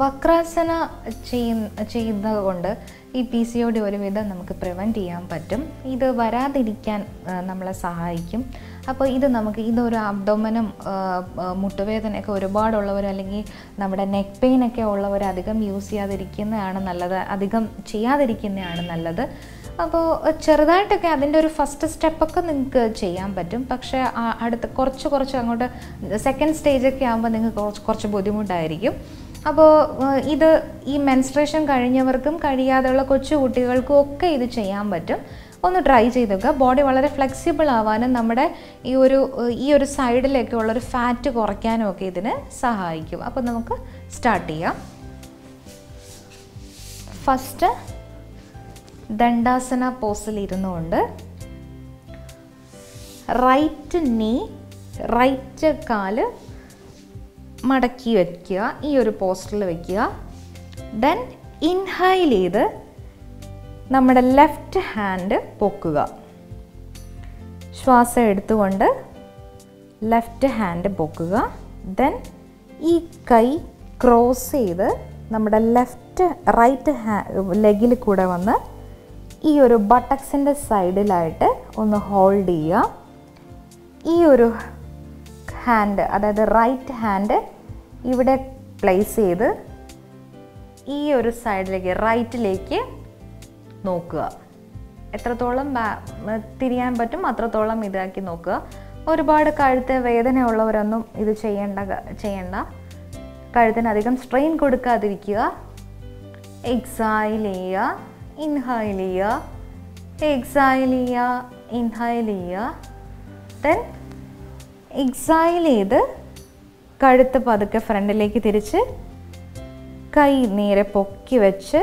വക്രാസന ചെയ്യുന്ന ചെയ്യുന്നത് കൊണ്ട് ഈ പി സി ഒ ഡി ഒരുവിധം നമുക്ക് പ്രിവെൻറ്റ് ചെയ്യാൻ പറ്റും ഇത് വരാതിരിക്കാൻ ആ, നമ്മളെ സഹായിക്കും അപ്പോൾ ഇത് നമുക്ക് ഇതൊരു അബ്ഡോമനും മുട്ടുവേദനയൊക്കെ ഒരുപാടുള്ളവർ അല്ലെങ്കിൽ നമ്മുടെ നെക്ക് പെയിൻ ഒക്കെ ഉള്ളവർ അധികം യൂസ് ചെയ്യാതിരിക്കുന്നതാണ് നല്ലത് അധികം ചെയ്യാതിരിക്കുന്നതാണ് നല്ലത് അപ്പോൾ ചെറുതായിട്ടൊക്കെ അതിൻ്റെ ഒരു ഫസ്റ്റ് സ്റ്റെപ്പൊക്കെ നിങ്ങൾക്ക് ചെയ്യാൻ പറ്റും പക്ഷേ ആ അടുത്ത് കുറച്ച് കുറച്ച് അങ്ങോട്ട് സെക്കൻഡ് സ്റ്റേജൊക്കെ ആകുമ്പോൾ നിങ്ങൾക്ക് കുറച്ച് കുറച്ച് ബുദ്ധിമുട്ടായിരിക്കും അപ്പോൾ ഏഹ്, ഇത് ഈ മെൻസ്ട്രേഷൻ കഴിഞ്ഞവർക്കും കഴിയാതെയുള്ള കൊച്ചു കുട്ടികൾക്കും ഒക്കെ ഇത് ചെയ്യാൻ പറ്റും ഒന്ന് ട്രൈ ചെയ്ത് നോക്കുക ബോഡി വളരെ ഫ്ലെക്സിബിൾ ആവാനും നമ്മുടെ ഈ ഒരു ഏഹ്, ഈ ഒരു സൈഡിലൊക്കെ ഉള്ളൊരു ഫാറ്റ് കുറയ്ക്കാനും ഒക്കെ ഇതിന് സഹായിക്കും അപ്പോൾ നമുക്ക് സ്റ്റാർട്ട് ചെയ്യാം ഫസ്റ്റ് ദണ്ഡാസന പോസിൽ ഇരുന്നുകൊണ്ട് റൈറ്റ് നീ റൈറ്റ് കാല് മടക്കി വയ്ക്കുക ഈ ഒരു പോസ്റ്ററിൽ വയ്ക്കുക ദെൻ ഇൻഹൈൽ ചെയ്ത് നമ്മുടെ ലെഫ്റ്റ് ഹാൻഡ് പൊക്കുക ശ്വാസം എടുത്തുകൊണ്ട് ലെഫ്റ്റ് ഹാൻഡ് പൊക്കുക ദെൻ ഈ കൈ ക്രോസ് ചെയ്ത് നമ്മുടെ ലെഫ്റ്റ് റൈറ്റ് ഹാ ലെഗിൽ കൂടെ വന്ന് ഈ ഒരു ബട്ടക്സിൻ്റെ സൈഡിലായിട്ട് ഒന്ന് ഹോൾഡ് ചെയ്യുക ഈ ഒരു ഹാൻഡ് അതായത് റൈറ്റ് ഹാൻഡ് ഇവിടെ പ്ലേസ് ചെയ്ത് ഈ ഒരു സൈഡിലേക്ക് റൈറ്റിലേക്ക് നോക്കുക എത്രത്തോളം ബാ- തിരിയാൻ പറ്റും അത്രത്തോളം ഇതാക്കി നോക്കുക ഒരുപാട് കഴുത്ത് വേദനയുള്ളവരൊന്നും ഇത് ചെയ്യേണ്ട ക- ചെയ്യണ്ട കഴുത്തിന് അധികം സ്ട്രെയിൻ കൊടുക്കാതിരിക്കുക എക്സൈൽ ചെയ്യുക ഇൻഹൈൽ ചെയ്യുക എക്സൈൽ ചെയ്യുക ഇൻഹൈൽ ചെയ്യുക ദെൻ എക്സൈൽ ചെയ്ത് കഴുത്ത് പതുക്കെ ഫ്രണ്ടിലേക്ക് തിരിച്ച് കൈ നേരെ പൊക്കി വെച്ച്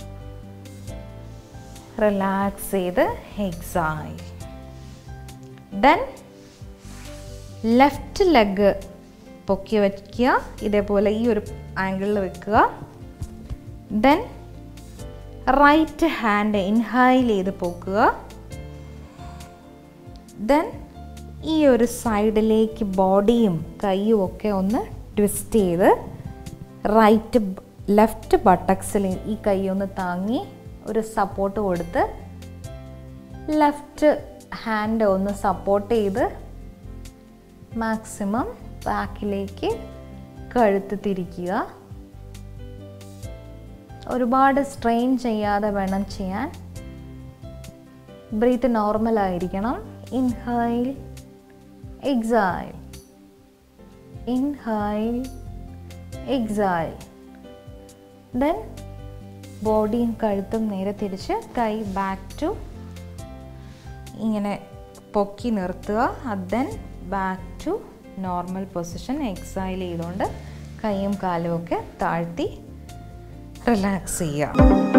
റിലാക്സ് ചെയ്ത് എക്സൈൽ ദെൻ ലെഫ്റ്റ് ലെഗ് പൊക്കി വയ്ക്കുക ഇതേപോലെ ഈ ഒരു ആംഗിളിൽ വെക്കുക ദെൻ റൈറ്റ് ഹാൻഡ് ഇൻഹൈൽ ചെയ്ത് പൊക്കുക ദെൻ ഈ ഒരു സൈഡിലേക്ക് ബോഡിയും കൈയും ഒക്കെ ഒന്ന് ട്വിസ്റ്റ് ചെയ്ത് റൈറ്റ് ലെഫ്റ്റ് ബട്ടക്സിൽ ഈ കൈ ഒന്ന് താങ്ങി ഒരു സപ്പോർട്ട് കൊടുത്ത് ലെഫ്റ്റ് ഹാൻഡ് ഒന്ന് സപ്പോർട്ട് ചെയ്ത് മാക്സിമം ബാക്കിലേക്ക് കഴുത്ത് തിരിക്കുക ഒരുപാട് സ്ട്രെയിൻ ചെയ്യാതെ വേണം ചെയ്യാൻ ബ്രീത്ത് നോർമൽ ആയിരിക്കണം inhale exhale inhale exhale then ബോഡിയും കഴുത്തും നേരെ തിരിച്ച് കൈ ബാക്ക് ടു ഇങ്ങനെ പൊക്കി നിർത്തുക then back to normal position exhale ചെയ്തുകൊണ്ട് കൈയും കാലും ഒക്കെ താഴ്ത്തി റിലാക്സ് ചെയ്യുക